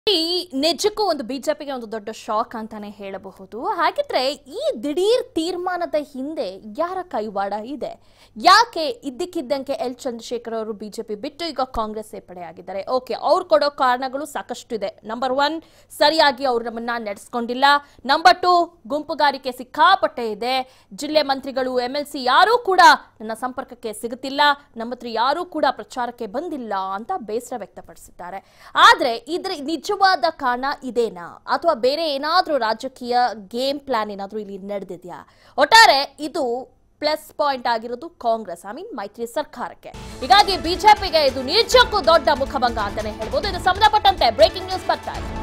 ಈ ನಿಜಕ್ಕೂ ಒಂದು ಬಿಜೆಪಿಗೆ ಒಂದು ದೊಡ್ಡ ಶಾಕ್ ಅಂತಾನೆ ಹೇಳಬಹುದು ಹಾಗಿದ್ರೆ ಈ ದಿಢೀರ್ ತೀರ್ಮಾನದ ಹಿಂದೆ ಯಾರ ಕೈವಾಡ ಇದೆ ಯಾಕೆ ಇದ್ದಕ್ಕಿದ್ದಂಗೆ ಎಲ್ ಚಂದ್ರಶೇಖರ್ ಅವರು ಬಿಜೆಪಿ ಬಿಟ್ಟು ಈಗ ಕಾಂಗ್ರೆಸ್ ಸೇರ್ಪಡೆಯಾಗಿದ್ದಾರೆ ಓಕೆ ಅವ್ರು ಕೊಡೋ ಕಾರಣಗಳು ಸಾಕಷ್ಟು ಇದೆ ನಂಬರ್ ಒನ್ ಸರಿಯಾಗಿ ಅವ್ರು ನಮ್ಮನ್ನ ನಡೆಸ್ಕೊಂಡಿಲ್ಲ ನಂಬರ್ ಟು ಗುಂಪುಗಾರಿಕೆ ಸಿಕ್ಕಾಪಟ್ಟೆ ಇದೆ ಜಿಲ್ಲೆ ಮಂತ್ರಿಗಳು ಎಂ ಎಲ್ ಸಿ ಯಾರೂ ಕೂಡ ನನ್ನ ಸಂಪರ್ಕಕ್ಕೆ ಸಿಗುತ್ತಿಲ್ಲ ನಮ್ಮ ಹತ್ರ ಯಾರೂ ಕೂಡ ಪ್ರಚಾರಕ್ಕೆ ಬಂದಿಲ್ಲ ಅಂತ ಬೇಸರ ವ್ಯಕ್ತಪಡಿಸಿದ್ದಾರೆ ಆದ್ರೆ ಇದ್ರ ನಿಜವಾದ ಕಾರಣ ಇದೇನಾ ಅಥವಾ ಬೇರೆ ಏನಾದ್ರೂ ರಾಜಕೀಯ ಗೇಮ್ ಪ್ಲಾನ್ ಏನಾದ್ರೂ ಇಲ್ಲಿ ನಡೆದಿದ್ಯಾ ಒಟ್ಟಾರೆ ಇದು ಪ್ಲಸ್ ಪಾಯಿಂಟ್ ಆಗಿರೋದು ಕಾಂಗ್ರೆಸ್ ಐ ಮೀನ್ ಮೈತ್ರಿ ಸರ್ಕಾರಕ್ಕೆ ಹೀಗಾಗಿ ಬಿಜೆಪಿಗೆ ಇದು ನಿಜಕ್ಕೂ ದೊಡ್ಡ ಮುಖಭಂಗ ಅಂತಾನೆ ಹೇಳ್ಬೋದು ಇದು ಸಂಬಂಧಪಟ್ಟಂತೆ ಬ್ರೇಕಿಂಗ್ ನ್ಯೂಸ್ ಬರ್ತಾ ಇದೆ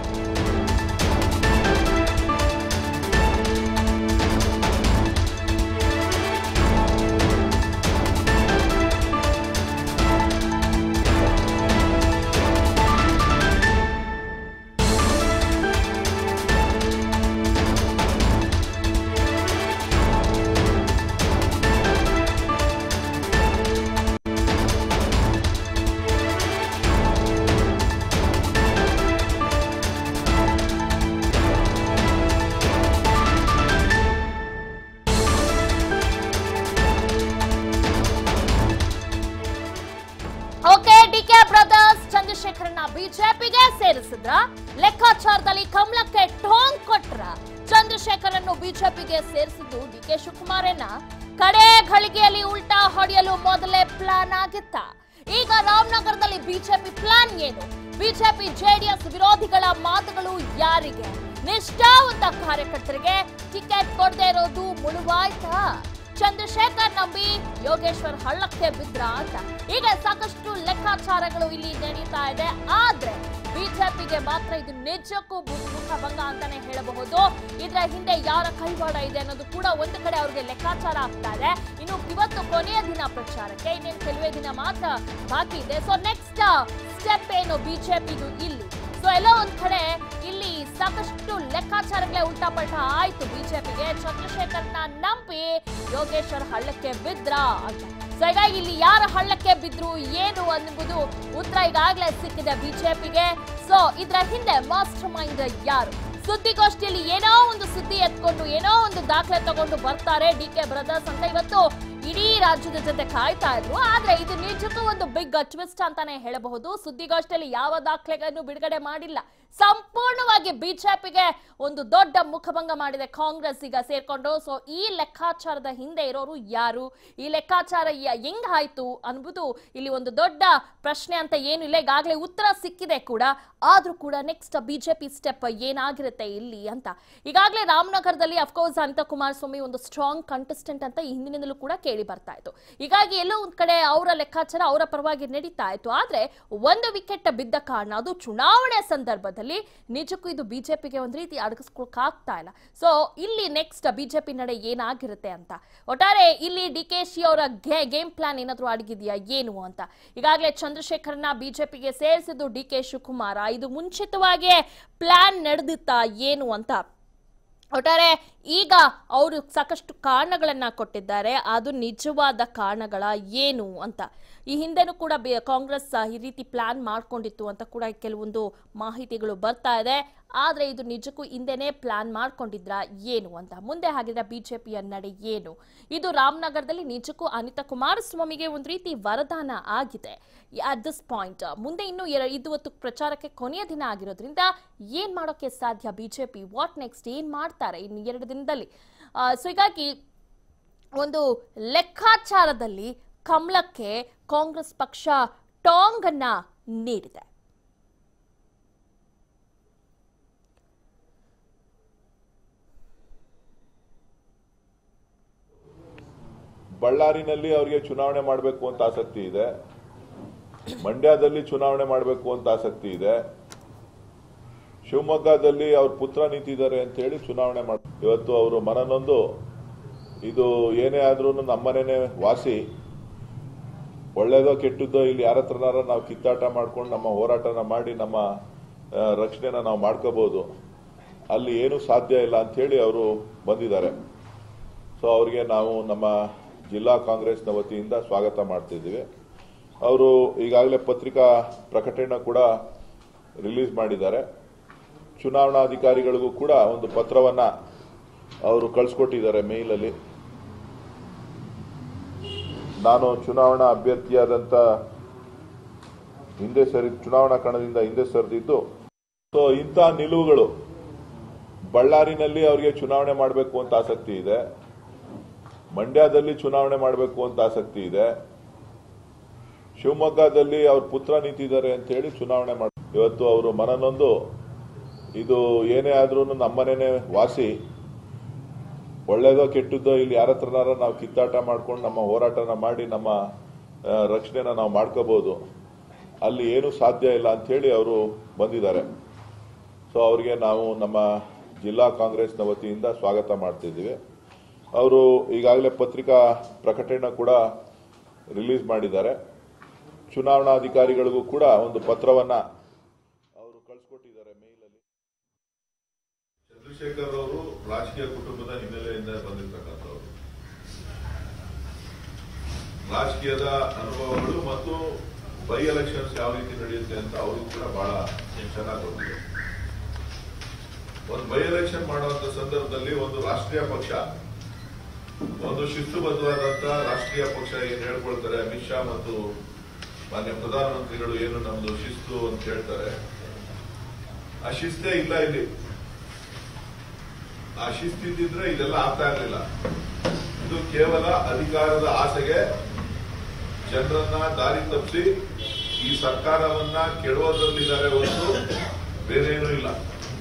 ಓಕೆ ಡಿಕೆ ಬ್ರದರ್ಸ್ ಚಂದ್ರಶೇಖರನ್ನ ಬಿಜೆಪಿಗೆ ಸೇರಿಸಿದ್ರ ಲೆಕ್ಕಾಚಾರದಲ್ಲಿ ಕಮಲಕ್ಕೆ ಠೋಂಗ್ ಕೊಟ್ರ ಚಂದ್ರಶೇಖರನ್ನು ಬಿಜೆಪಿಗೆ ಸೇರಿಸಿದ್ದು ಡಿಕೆ ಶಿವಕುಮಾರನ ಕಡೆ ಘಳಿಗೆಯಲ್ಲಿ ಉಲ್ಟಾ ಹೊಡೆಯಲು ಮೊದಲೇ ಪ್ಲಾನ್ ಆಗಿತ್ತ ಈಗ ರಾಮನಗರದಲ್ಲಿ ಬಿಜೆಪಿ ಪ್ಲಾನ್ ಏನು ಬಿಜೆಪಿ ಜೆಡಿಎಸ್ ವಿರೋಧಿಗಳ ಮಾತುಗಳು ಯಾರಿಗೆ ನಿಷ್ಠಾವಂತ ಕಾರ್ಯಕರ್ತರಿಗೆ ಟಿಕೆಟ್ ಕೊಡದೇ ಇರೋದು ಮುಳುವಾಯ್ತಾ ಚಂದ್ರಶೇಖರ್ ನಂಬಿ ಯೋಗೇಶ್ವರ್ ಹಳ್ಳಕ್ಕೆ ಬಿದ್ರ ಅಂತ ಈಗ ಸಾಕಷ್ಟು ಲೆಕ್ಕಾಚಾರಗಳು ಇಲ್ಲಿ ನಡೀತಾ ಇದೆ ಆದ್ರೆ ಬಿಜೆಪಿಗೆ ಮಾತ್ರ ಇದು ನಿಜಕ್ಕೂ ಮುಖಭಂಗ ಅಂತಾನೆ ಹೇಳಬಹುದು ಇದರ ಹಿಂದೆ ಯಾರ ಕೈವಾಡ ಇದೆ ಅನ್ನೋದು ಕೂಡ ಒಂದು ಕಡೆ ಅವ್ರಿಗೆ ಲೆಕ್ಕಾಚಾರ ಆಗ್ತಾ ಇದೆ ಇನ್ನು ಇವತ್ತು ಕೊನೆಯ ದಿನ ಪ್ರಚಾರಕ್ಕೆ ಇನ್ನೇನು ಕೆಲವೇ ದಿನ ಮಾತ್ರ ಬಾಕಿ ಇದೆ ಸೊ ನೆಕ್ಸ್ಟ್ ಸ್ಟೆಪ್ ಏನು ಬಿಜೆಪಿಗೂ ಇಲ್ಲಿ ಸೊ ಎಲ್ಲೋ ಒಂದ್ ಕಡೆ ಇಲ್ಲಿ ಸಾಕಷ್ಟು ಲೆಕ್ಕಾಚಾರಗಳೇ ಉಲ್ಟಾ ಪಲ್ಟಾ ಆಯ್ತು ಬಿಜೆಪಿಗೆ ಚಂದ್ರಶೇಖರ್ನ ನಂಬಿ ಯೋಗೇಶ್ವರ್ ಹಳ್ಳಕ್ಕೆ ಬಿದ್ರ ಅಂತ ಸೊ ಹೀಗಾಗಿ ಇಲ್ಲಿ ಯಾರ ಹಳ್ಳಕ್ಕೆ ಬಿದ್ರು ಏನು ಅನ್ನುವುದು ಉತ್ತರ ಈಗಾಗಲೇ ಸಿಕ್ಕಿದೆ ಬಿಜೆಪಿಗೆ ಸೊ ಇದ್ರ ಹಿಂದೆ ಮಾಸ್ಟರ್ ಮೈಂಡ್ ಯಾರು ಸುದ್ದಿಗೋಷ್ಠಿಯಲ್ಲಿ ಏನೋ ಒಂದು ಸುದ್ದಿ ಎತ್ಕೊಂಡು ಏನೋ ಒಂದು ದಾಖಲೆ ತಗೊಂಡು ಬರ್ತಾರೆ ಡಿ ಕೆ ಬ್ರದರ್ಸ್ ಅಂತ ಇವತ್ತು ಇಡೀ ರಾಜ್ಯದ ಜೊತೆ ಕಾಯ್ತಾ ಇದ್ರು ಆದ್ರೆ ಇದು ನಿಜಕ್ಕೂ ಒಂದು ಬಿಗ್ ಟ್ವಿಸ್ಟ್ ಅಂತಾನೆ ಹೇಳಬಹುದು ಸುದ್ದಿಗೋಷ್ಠಿಯಲ್ಲಿ ಯಾವ ದಾಖಲೆಗಳನ್ನು ಬಿಡುಗಡೆ ಮಾಡಿಲ್ಲ ಸಂಪೂರ್ಣವಾಗಿ ಬಿಜೆಪಿಗೆ ಒಂದು ದೊಡ್ಡ ಮುಖಭಂಗ ಮಾಡಿದೆ ಕಾಂಗ್ರೆಸ್ ಈಗ ಸೇರ್ಕೊಂಡು ಸೊ ಈ ಲೆಕ್ಕಾಚಾರದ ಹಿಂದೆ ಇರೋರು ಯಾರು ಈ ಲೆಕ್ಕಾಚಾರ ಯ- ಹೆಂಗಾಯ್ತು ಅನ್ನುವುದು ಇಲ್ಲಿ ಒಂದು ದೊಡ್ಡ ಪ್ರಶ್ನೆ ಅಂತ ಏನು ಇಲ್ಲ ಈಗಾಗಲೇ ಉತ್ತರ ಸಿಕ್ಕಿದೆ ಕೂಡ ಆದ್ರೂ ಕೂಡ ನೆಕ್ಸ್ಟ್ ಬಿಜೆಪಿ ಸ್ಟೆಪ್ ಏನಾಗಿರುತ್ತೆ ಇಲ್ಲಿ ಅಂತ ಈಗಾಗಲೇ ರಾಮನಗರದಲ್ಲಿ ಅಫ್ಕೋರ್ಸ್ ಅನಿತಾ ಕುಮಾರಸ್ವಾಮಿ ಒಂದು ಸ್ಟ್ರಾಂಗ್ ಕಂಟೆಸ್ಟೆಂಟ್ ಅಂತ ಈ ಹಿಂದಿನಿಂದಲೂ ಕೂಡ ಕೇಳಿ ಬರ್ತಾ ಇತ್ತು ಹೀಗಾಗಿ ಎಲ್ಲೋ ಒಂದ್ ಕಡೆ ಅವರ ಲೆಕ್ಕಾಚಾರ ಅವರ ಪರವಾಗಿ ನಡೀತಾ ಇತ್ತು ಆದ್ರೆ ಒಂದು ವಿಕೆಟ್ ಬಿದ್ದ ಕಾರಣ ಅದು ಚುನಾವಣೆ ಸಂದರ್ಭದಲ್ಲಿ ನಿಜಕ್ಕೂ ಇದು ಬಿಜೆಪಿಗೆ ಒಂದ್ ರೀತಿ ಅಡಗಿಸ್ಕೊಳಕ್ಕಾಗ್ತಾ ಇಲ್ಲ ಸೊ ಇಲ್ಲಿ ನೆಕ್ಸ್ಟ್ ಬಿಜೆಪಿ ನಡೆ ಏನಾಗಿರುತ್ತೆ ಅಂತ ಒಟ್ಟಾರೆ ಇಲ್ಲಿ ಡಿ ಕೆ ಶಿ ಅವರ ಗೇಮ್ ಪ್ಲಾನ್ ಏನಾದ್ರೂ ಅಡಗಿದೆಯಾ ಏನು ಅಂತ ಈಗಾಗಲೇ ಚಂದ್ರಶೇಖರ್ನ ಬಿಜೆಪಿಗೆ ಸೇರಿಸಿದ್ದು ಡಿ ಕೆ ಶಿವಕುಮಾರ ಇದು ಮುಂಚಿತವಾಗಿಯೇ ಪ್ಲಾನ್ ನಡೆದಿತ್ತಾ ಏನು ಅಂತ ಒಟ್ಟಾರೆ ಈಗ ಅವರು ಸಾಕಷ್ಟು ಕಾರಣಗಳನ್ನ ಕೊಟ್ಟಿದ್ದಾರೆ ಅದು ನಿಜವಾದ ಕಾರಣಗಳ ಏನು ಅಂತ ಈ ಹಿಂದೆನೂ ಕೂಡ ಬಿ- ಕಾಂಗ್ರೆಸ್ ಈ ರೀತಿ ಪ್ಲಾನ್ ಮಾಡ್ಕೊಂಡಿತ್ತು ಅಂತ ಕೂಡ ಕೆಲವೊಂದು ಮಾಹಿತಿಗಳು ಬರ್ತಾ ಇದೆ ಆದ್ರೆ ಇದು ನಿಜಕ್ಕೂ ಹಿಂದೆನೇ ಪ್ಲಾನ್ ಮಾಡ್ಕೊಂಡಿದ್ರ ಏನು ಅಂತ ಮುಂದೆ ಹಾಗಿದ್ರೆ ಬಿಜೆಪಿಯ ನಡೆ ಏನು ಇದು ರಾಮನಗರದಲ್ಲಿ ನಿಜಕ್ಕೂ ಅನಿತಾ ಕುಮಾರಸ್ವಾಮಿಗೆ ಒಂದು ರೀತಿ ವರದಾನ ಆಗಿದೆ ಅಟ್ ದಿಸ್ ಪಾಯಿಂಟ್ ಮುಂದೆ ಇನ್ನು ಎರ- ಇದು ಹೊತ್ತು ಪ್ರಚಾರಕ್ಕೆ ಕೊನೆಯ ದಿನ ಆಗಿರೋದ್ರಿಂದ ಏನ್ ಮಾಡೋಕೆ ಸಾಧ್ಯ ಬಿಜೆಪಿ ವಾಟ್ ನೆಕ್ಸ್ಟ್ ಏನ್ ಮಾಡ್ತಾರೆ ಇನ್ನು ಎರಡು ದಿನದಲ್ಲಿ ಸೊ ಹೀಗಾಗಿ ಒಂದು ಲೆಕ್ಕಾಚಾರದಲ್ಲಿ ಕಮಲಕ್ಕೆ ಕಾಂಗ್ರೆಸ್ ಪಕ್ಷ ಟಾಂಗ್ ಅನ್ನ ನೀಡಿದೆ ಬಳ್ಳಾರಿನಲ್ಲಿ ಅವರಿಗೆ ಚುನಾವಣೆ ಮಾಡಬೇಕು ಅಂತ ಆಸಕ್ತಿ ಇದೆ ಮಂಡ್ಯದಲ್ಲಿ ಚುನಾವಣೆ ಮಾಡಬೇಕು ಅಂತ ಆಸಕ್ತಿ ಇದೆ ಶಿವಮೊಗ್ಗದಲ್ಲಿ ಅವ್ರ ಪುತ್ರ ನಿಂತಿದ್ದಾರೆ ಅಂತ ಹೇಳಿ ಚುನಾವಣೆ ಮಾಡ ಇವತ್ತು ಅವರು ಮನನೊಂದು ಇದು ಏನೇ ಆದ್ರೂ ನಮ್ಮನೇನೆ ವಾಸಿ ಒಳ್ಳೇದೋ ಕೆಟ್ಟದ್ದೋ ಇಲ್ಲಿ ಯಾರ ಹತ್ರನಾರ ನಾವು ಕಿತ್ತಾಟ ಮಾಡ್ಕೊಂಡು ನಮ್ಮ ಹೋರಾಟನ ಮಾಡಿ ನಮ್ಮ ಆ, ರಕ್ಷಣೆನ ನಾವು ಮಾಡ್ಕೋಬಹುದು ಅಲ್ಲಿ ಏನು ಸಾಧ್ಯ ಇಲ್ಲ ಅಂತ ಹೇಳಿ ಅವರು ಬಂದಿದ್ದಾರೆ ಸೊ ಅವರಿಗೆ ನಾವು ನಮ್ಮ ಜಿಲ್ಲಾ ಕಾಂಗ್ರೆಸ್ನ ವತಿಯಿಂದ ಸ್ವಾಗತ ಮಾಡ್ತಿದ್ದೀವಿ ಅವರು ಈಗಾಗಲೇ ಪತ್ರಿಕಾ ಪ್ರಕಟಣೆ ಕೂಡ ರಿಲೀಸ್ ಮಾಡಿದ್ದಾರೆ ಚುನಾವಣಾಧಿಕಾರಿಗಳಿಗೂ ಕೂಡ ಒಂದು ಪತ್ರವನ್ನ ಅವರು ಕಳಿಸ್ಕೊಟ್ಟಿದ್ದಾರೆ ಮೇಲಲ್ಲಿ ನಾನು ಚುನಾವಣಾ ಅಭ್ಯರ್ಥಿಯಾದಂಥ ಹಿಂದೆ ಸರಿ ಚುನಾವಣಾ ಕಣದಿಂದ ಹಿಂದೆ ಸರಿದಿದ್ದು ಸೊ ಇಂಥ ನಿಲುವುಗಳು ಬಳ್ಳಾರಿನಲ್ಲಿ ಅವರಿಗೆ ಚುನಾವಣೆ ಮಾಡಬೇಕು ಅಂತ ಆಸಕ್ತಿ ಇದೆ ಮಂಡ್ಯದಲ್ಲಿ ಚುನಾವಣೆ ಮಾಡಬೇಕು ಅಂತ ಆಸಕ್ತಿ ಇದೆ ಶಿವಮೊಗ್ಗದಲ್ಲಿ ಅವ್ರ ಪುತ್ರ ನಿಂತಿದ್ದಾರೆ ಅಂತ ಹೇಳಿ ಚುನಾವಣೆ ಮಾಡಿ ಇವತ್ತು ಅವರು ಮನನೊಂದು ಇದು ಏನೇ ಆದ್ರೂ ನಮ್ಮನೇನೆ ವಾಸಿ ಒಳ್ಳೇದೋ ಕೆಟ್ಟದ್ದೋ ಇಲ್ಲಿ ಯಾರ ಹತ್ರನಾರ ನಾವು ಕಿತ್ತಾಟ ಮಾಡ್ಕೊಂಡು ನಮ್ಮ ಹೋರಾಟನ ಮಾಡಿ ನಮ್ಮ ಆ, ರಕ್ಷಣೆನ ನಾವು ಮಾಡ್ಕೋಬಹುದು ಅಲ್ಲಿ ಏನು ಸಾಧ್ಯ ಇಲ್ಲ ಅಂತ ಹೇಳಿ ಅವರು ಬಂದಿದ್ದಾರೆ ಸೊ ಅವರಿಗೆ ನಾವು ನಮ್ಮ ಜಿಲ್ಲಾ ಕಾಂಗ್ರೆಸ್ನ ವತಿಯಿಂದ ಸ್ವಾಗತ ಮಾಡ್ತಿದ್ದೀವಿ ಅವರು ಈಗಾಗಲೇ ಪತ್ರಿಕಾ ಪ್ರಕಟಣೆ ಕೂಡ ರಿಲೀಸ್ ಮಾಡಿದ್ದಾರೆ ಚುನಾವಣಾಧಿಕಾರಿಗಳಿಗೂ ಕೂಡ ಒಂದು ಪತ್ರವನ್ನ ಅವರು ಕಳಿಸ್ಕೊಟ್ಟಿದ್ದಾರೆ ಮೇಲಲ್ಲಿ ಚಂದ್ರಶೇಖರ್ ಅವರು ರಾಜಕೀಯ ಕುಟುಂಬದ ಹಿನ್ನೆಲೆಯಿಂದ ಬಂದಿರತಕ್ಕಂಥವ್ರು ರಾಜಕೀಯದ ಅನುಭವಗಳು ಮತ್ತು ಬೈ ಎಲೆಕ್ಷನ್ಸ್ ಯಾವ ರೀತಿ ನಡೆಯುತ್ತೆ ಅಂತ ಅವ್ರಿಗೂ ಕೂಡ ಬಹಳ ಚೆನ್ನಾಗಿ ಗೊತ್ತಿದೆ ಒಂದು ಬೈ ಎಲೆಕ್ಷನ್ ಮಾಡುವಂತ ಸಂದರ್ಭದಲ್ಲಿ ಒಂದು ರಾಷ್ಟ್ರೀಯ ಪಕ್ಷ ಒಂದು ಶಿಸ್ತುಬದ್ಧವಾದಂತ ರಾಷ್ಟ್ರೀಯ ಪಕ್ಷ ಏನ್ ಹೇಳ್ಕೊಳ್ತಾರೆ ಅಮಿತ್ ಶಾ ಮತ್ತು ಮಾನ್ಯ ಪ್ರಧಾನಮಂತ್ರಿಗಳು ಏನು ನಮ್ದು ಶಿಸ್ತು ಅಂತ ಹೇಳ್ತಾರೆ ಆ ಶಿಸ್ತೇ ಇಲ್ಲ ಇಲ್ಲಿ ಆ ಶಿಸ್ತಿದ್ದಿದ್ರೆ ಇದೆಲ್ಲ ಆಗ್ತಾ ಇರಲಿಲ್ಲ ಇದು ಕೇವಲ ಅಧಿಕಾರದ ಆಸೆಗೆ ಜನರನ್ನ ದಾರಿ ತಪ್ಪಿಸಿ ಈ ಸರ್ಕಾರವನ್ನ ಕೆಡವೋದ್ರಲ್ಲಿದ್ದಾರೆ ಹೊರತು ಬೇರೆ ಏನೂ ಇಲ್ಲ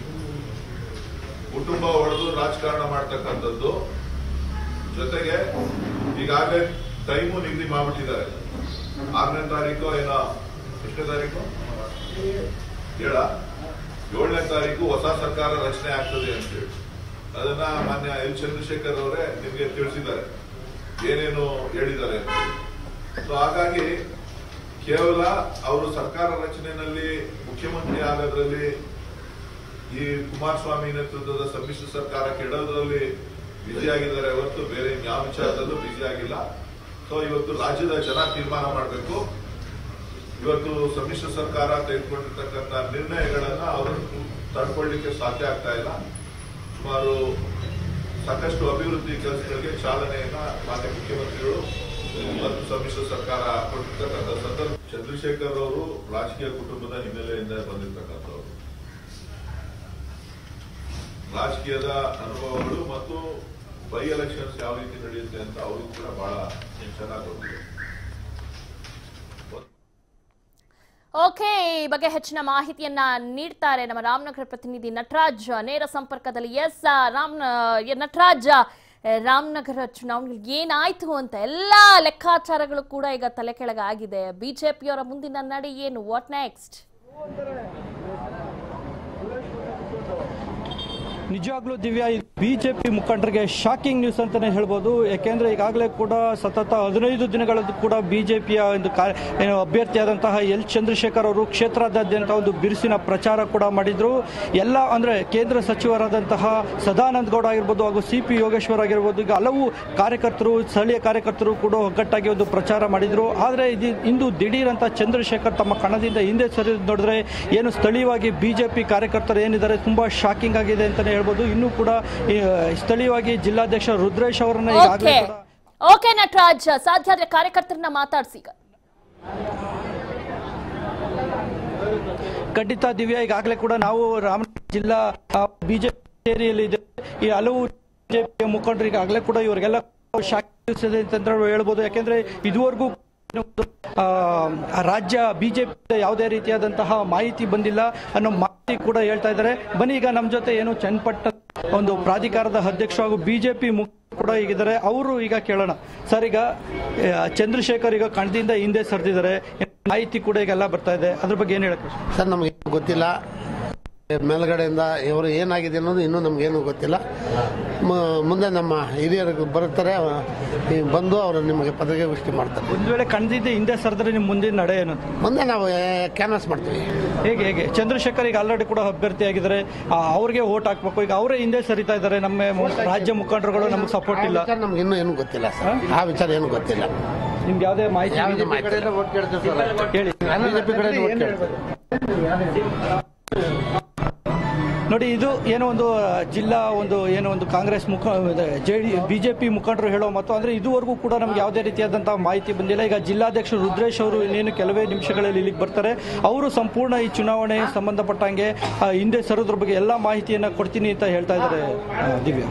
ಕುಟುಂಬ ಹೊಡೆದು ರಾಜಕಾರಣ ಮಾಡ್ತಕ್ಕಂಥದ್ದು ಜೊತೆಗೆ ಈಗಾಗಲೇ ಟೈಮು ನಿಗದಿ ಮಾಡ್ಬಿಟ್ಟಿದ್ದಾರೆ ಆರನೇ ತಾರೀಕು ಏನೋ ಎಷ್ಟನೇ ತಾರೀಕು ಏಳ ಏಳನೇ ತಾರೀಕು ಹೊಸ ಸರ್ಕಾರ ರಚನೆ ಆಗ್ತದೆ ಅಂತೇಳಿ ಅದನ್ನ ಮಾನ್ಯ ಎಲ್ ಚಂದ್ರಶೇಖರ್ ಅವರೇ ನಿಮಗೆ ತಿಳಿಸಿದ್ದಾರೆ ಏನೇನು ಹೇಳಿದ್ದಾರೆ ಅಂತ ಸೊ ಹಾಗಾಗಿ ಕೇವಲ ಅವರು ಸರ್ಕಾರ ರಚನೆಯಲ್ಲಿ ಮುಖ್ಯಮಂತ್ರಿ ಆಗೋದ್ರಲ್ಲಿ ಈ ಕುಮಾರಸ್ವಾಮಿ ನೇತೃತ್ವದ ಸಮ್ಮಿಶ್ರ ಸರ್ಕಾರ ಕೆಡೋದ್ರಲ್ಲಿ ಬ್ಯುಸಿ ಆಗಿದ್ದಾರೆ ಹೊರತು ಬೇರೆ ಯಾವ ವಿಚಾರದಲ್ಲೂ ಬ್ಯುಸಿ ಆಗಿಲ್ಲ ಸೊ ಇವತ್ತು ರಾಜ್ಯದ ಜನ ತೀರ್ಮಾನ ಮಾಡಬೇಕು ಇವತ್ತು ಸಮ್ಮಿಶ್ರ ಸರ್ಕಾರ ತೆಗೆದುಕೊಂಡಿರ್ತಕ್ಕಂಥ ನಿರ್ಣಯಗಳನ್ನ ಅವರು ತಡ್ಕೊಳ್ಳಿಕ್ಕೆ ಸಾಧ್ಯ ಆಗ್ತಾ ಇಲ್ಲ ಸುಮಾರು ಸಾಕಷ್ಟು ಅಭಿವೃದ್ಧಿ ಕೆಲಸಗಳಿಗೆ ಚಾಲನೆಯನ್ನ ಮಾನ್ಯ ಮುಖ್ಯಮಂತ್ರಿಗಳು ಮತ್ತು ಸಮ್ಮಿಶ್ರ ಸರ್ಕಾರ ಕೊಟ್ಟಿರ್ತಕ್ಕಂಥ ಸಂದರ್ಭ ಚಂದ್ರಶೇಖರ್ ಅವರು ರಾಜಕೀಯ ಕುಟುಂಬದ ಹಿನ್ನೆಲೆಯಿಂದ ಬಂದಿರತಕ್ಕಂಥವ್ರು ರಾಜಕೀಯದ ಅನುಭವಗಳು ಮತ್ತು ಬೈ ಎಲೆಕ್ಷನ್ಸ್ ಯಾವ ರೀತಿ ನಡೆಯುತ್ತೆ ಅಂತ ಅವ್ರಿಗೂ ಕೂಡ ಬಹಳ ಚೆನ್ನಾಗಿ ಗೊತ್ತಿದೆ ಓಕೆ ಈ ಬಗ್ಗೆ ಹೆಚ್ಚಿನ ಮಾಹಿತಿಯನ್ನ ನೀಡ್ತಾರೆ ನಮ್ಮ ರಾಮನಗರ ಪ್ರತಿನಿಧಿ ನಟರಾಜ್ ನೇರ ಸಂಪರ್ಕದಲ್ಲಿ ಎಸ್ ರಾಮ್ ನಟರಾಜ್ ರಾಮನಗರ ಚುನಾವಣೆಗೆ ಏನಾಯ್ತು ಅಂತ ಎಲ್ಲಾ ಲೆಕ್ಕಾಚಾರಗಳು ಕೂಡ ಈಗ ತಲೆ ಕೆಳಗಾಗಿದೆ ಬಿಜೆಪಿಯವರ ಮುಂದಿನ ನಡೆ ಏನು ವಾಟ್ ನೆಕ್ಸ್ಟ್ ನಿಜವಾಗ್ಲೂ ದಿವ್ಯಾ ಬಿಜೆಪಿ ಮುಖಂಡರಿಗೆ ಶಾಕಿಂಗ್ ನ್ಯೂಸ್ ಅಂತಾನೆ ಹೇಳ್ಬೋದು ಯಾಕೆಂದ್ರೆ ಈಗಾಗಲೇ ಕೂಡ ಸತತ ಹದಿನೈದು ದಿನಗಳದ್ದು ಕೂಡ ಬಿಜೆಪಿಯ ಒಂದು ಕಾ- ಏನು ಅಭ್ಯರ್ಥಿಯಾದಂತಹ ಎಲ್ ಚಂದ್ರಶೇಖರ್ ಅವರು ಕ್ಷೇತ್ರಾದ್ಯಂತ ಒಂದು ಬಿರುಸಿನ ಪ್ರಚಾರ ಕೂಡ ಮಾಡಿದ್ರು ಎಲ್ಲ ಅಂದ್ರೆ ಕೇಂದ್ರ ಸಚಿವರಾದಂತಹ ಸದಾನಂದ ಗೌಡ ಆಗಿರ್ಬೋದು ಹಾಗೂ ಸಿ ಪಿ ಯೋಗೇಶ್ವರ್ ಆಗಿರ್ಬೋದು ಈಗ ಹಲವು ಕಾರ್ಯಕರ್ತರು ಸ್ಥಳೀಯ ಕಾರ್ಯಕರ್ತರು ಕೂಡ ಒಗ್ಗಟ್ಟಾಗಿ ಒಂದು ಪ್ರಚಾರ ಮಾಡಿದ್ರು ಆದರೆ ಇದು ಇಂದು ದಿಢೀರ್ ಅಂತ ಚಂದ್ರಶೇಖರ್ ತಮ್ಮ ಕಣದಿಂದ ಹಿಂದೆ ಸರಿದು ನೋಡಿದ್ರೆ ಏನು ಸ್ಥಳೀಯವಾಗಿ ಬಿಜೆಪಿ ಕಾರ್ಯಕರ್ತರು ಏನಿದ್ದಾರೆ ತುಂಬಾ ಶಾಕಿಂಗ್ ಆಗಿದೆ ಅಂತಾನೆ ಹೇಳ್ಬೋದು ಇನ್ನೂ ಕೂಡ ಈ, ಸ್ಥಳೀಯವಾಗಿ ಜಿಲ್ಲಾಧ್ಯಕ್ಷ ರುದ್ರೇಶ್ ಅವರನ್ನ ಈಗಾಗಲೇ ಓಕೆ ಕೂಡ ಓಕೆ ನಟರಾಜ್ ಸಾಧ್ಯ ಆದ್ರೆ ಕಾರ್ಯಕರ್ತರನ್ನ ಮಾತಾಡ್ಸಿ ಈಗ ಖಂಡಿತ ದಿವ್ಯಾ ಈಗಾಗಲೇ ಕೂಡ ನಾವು ರಾಮನಗರ ಜಿಲ್ಲಾ ಬಿಜೆಪಿ ಇದೆ ಈ ಹಲವು ಬಿಜೆಪಿ ಮುಖಂಡರು ಈಗಾಗಲೇ ಕೂಡ ಇವರಿಗೆಲ್ಲ ಶಾಕ್ ಇದೆ ಅಂತಂದ್ರೆ ಹೇಳ್ಬೋದು ಯಾಕೆಂದ್ರೆ ಇದುವರೆಗೂ ಆ, ರಾಜ್ಯ ಬಿಜೆಪಿ ಯಾವುದೇ ರೀತಿಯಾದಂತಹ ಮಾಹಿತಿ ಬಂದಿಲ್ಲ ಅನ್ನೋ ಮಾಹಿತಿ ಕೂಡ ಹೇಳ್ತಾ ಇದ್ದಾರೆ ಬನ್ನಿ ಈಗ ನಮ್ಮ ಜೊತೆ ಏನು ಚನ್ನಪಟ್ಟ ಒಂದು ಪ್ರಾಧಿಕಾರದ ಅಧ್ಯಕ್ಷ ಹಾಗೂ ಬಿಜೆಪಿ ಮುಖ ಕೂಡ ಈಗಿದ್ದಾರೆ ಅವರು ಈಗ ಕೇಳೋಣ ಸರ್ ಈಗ ಆ, ಚಂದ್ರಶೇಖರ್ ಈಗ ಕಣದಿಂದ ಹಿಂದೆ ಸರಿದಿದ್ದಾರೆ ಮಾಹಿತಿ ಕೂಡ ಈಗೆಲ್ಲ ಬರ್ತಾ ಇದೆ ಅದ್ರ ಬಗ್ಗೆ ಏನ್ ಹೇಳಕ್ಕೆ ಸರ್ ನಮಗೆ ಗೊತ್ತಿಲ್ಲ ಮೇಲ್ಗಡೆಯಿಂದ ಇವರು ಏನಾಗಿದೆ ಅನ್ನೋದು ಇನ್ನೂ ನಮಗೇನು ಗೊತ್ತಿಲ್ಲ ಮ- ಮುಂದೆ ನಮ್ಮ ಹಿರಿಯರು ಬರುತ್ತಾರೆ ಈ ಬಂದು ಅವರು ನಿಮಗೆ ಪತ್ರಿಕಾಗೋಷ್ಠಿ ಮಾಡ್ತಾರೆ ಒಂದ್ ವೇಳೆ ಕಣದಿಂದ ಹಿಂದೆ ಸರಿದ್ರೆ ನಿಮ್ ಮುಂದಿನ ನಡೆ ಏನು ಅಂತ? ಮುಂದೆ ನಾವು ಕ್ಯಾನ್ವಾಸ್ ಮಾಡ್ತೀವಿ ಹೇಗೆ ಹೇಗೆ ಚಂದ್ರಶೇಖರ್ ಈಗ ಆಲ್ರೆಡಿ ಕೂಡ ಅಭ್ಯರ್ಥಿ ಆಗಿದ್ದಾರೆ ಆ, ಅವ್ರಿಗೆ ಓಟ್ ಹಾಕ್ಬೇಕು ಈಗ ಅವರೇ ಹಿಂದೆ ಸರಿತಾ ಇದ್ದಾರೆ ನಮ್ಮ ಮು- ರಾಜ್ಯ ಮುಖಂಡರುಗಳು ನಮಗೆ ಸಪೋರ್ಟ್ ಇಲ್ಲ ವಿಚಾರ ನಮ್ಗೆ ಇನ್ನೂ ಏನು ಗೊತ್ತಿಲ್ಲ ಸರ್ ಆ ವಿಚಾರ ಏನು ಗೊತ್ತಿಲ್ಲ ನಿಮ್ಗೆ ಯಾವುದೇ ಮಾಹಿತಿ ಯಾವುದೇ ಮಾಹಿತಿ ಇಲ್ಲ. ಹೇಳಿ ಬಿಜೆಪಿ ಕಡೆ ಓಟ್ ಕೇಳ್ತೀವಿ ನೋಡಿ ಇದು ಏನೋ ಒಂದು ಆ, ಜಿಲ್ಲಾ ಒಂದು ಏನೋ ಒಂದು ಕಾಂಗ್ರೆಸ್ ಮುಖ ಜೆ ಡಿ ಬಿಜೆಪಿ ಮುಖಂಡರು ಹೇಳೋ ಮತ್ತು ಅಂದ್ರೆ ಇದುವರೆಗೂ ಕೂಡ ನಮ್ಗೆ ಯಾವುದೇ ರೀತಿಯಾದಂತಹ ಮಾಹಿತಿ ಬಂದಿಲ್ಲ ಈಗ ಜಿಲ್ಲಾಧ್ಯಕ್ಷರು ರುದ್ರೇಶ್ ಅವರು ಇನ್ನೇನು ಕೆಲವೇ ನಿಮಿಷಗಳಲ್ಲಿ ಇಲ್ಲಿಗೆ ಬರ್ತಾರೆ ಅವರು ಸಂಪೂರ್ಣ ಈ ಚುನಾವಣೆ ಸಂಬಂಧಪಟ್ಟಂಗೆ ಆ, ಹಿಂದೆ ಸರೋದ್ರ ಬಗ್ಗೆ ಎಲ್ಲ ಮಾಹಿತಿಯನ್ನ ಕೊಡ್ತೀನಿ ಅಂತ ಹೇಳ್ತಾ ಇದ್ದಾರೆ ಆ, ದಿವ್ಯಾ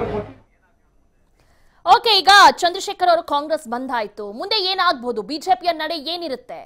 ಓಕೆ ಈಗ ಚಂದ್ರಶೇಖರ್ ಅವರು ಕಾಂಗ್ರೆಸ್ ಬಂದಾಯ್ತು ಮುಂದೆ ಏನಾಗ್ಬೋದು ಬಿಜೆಪಿಯ ನಡೆ ಏನಿರುತ್ತೆ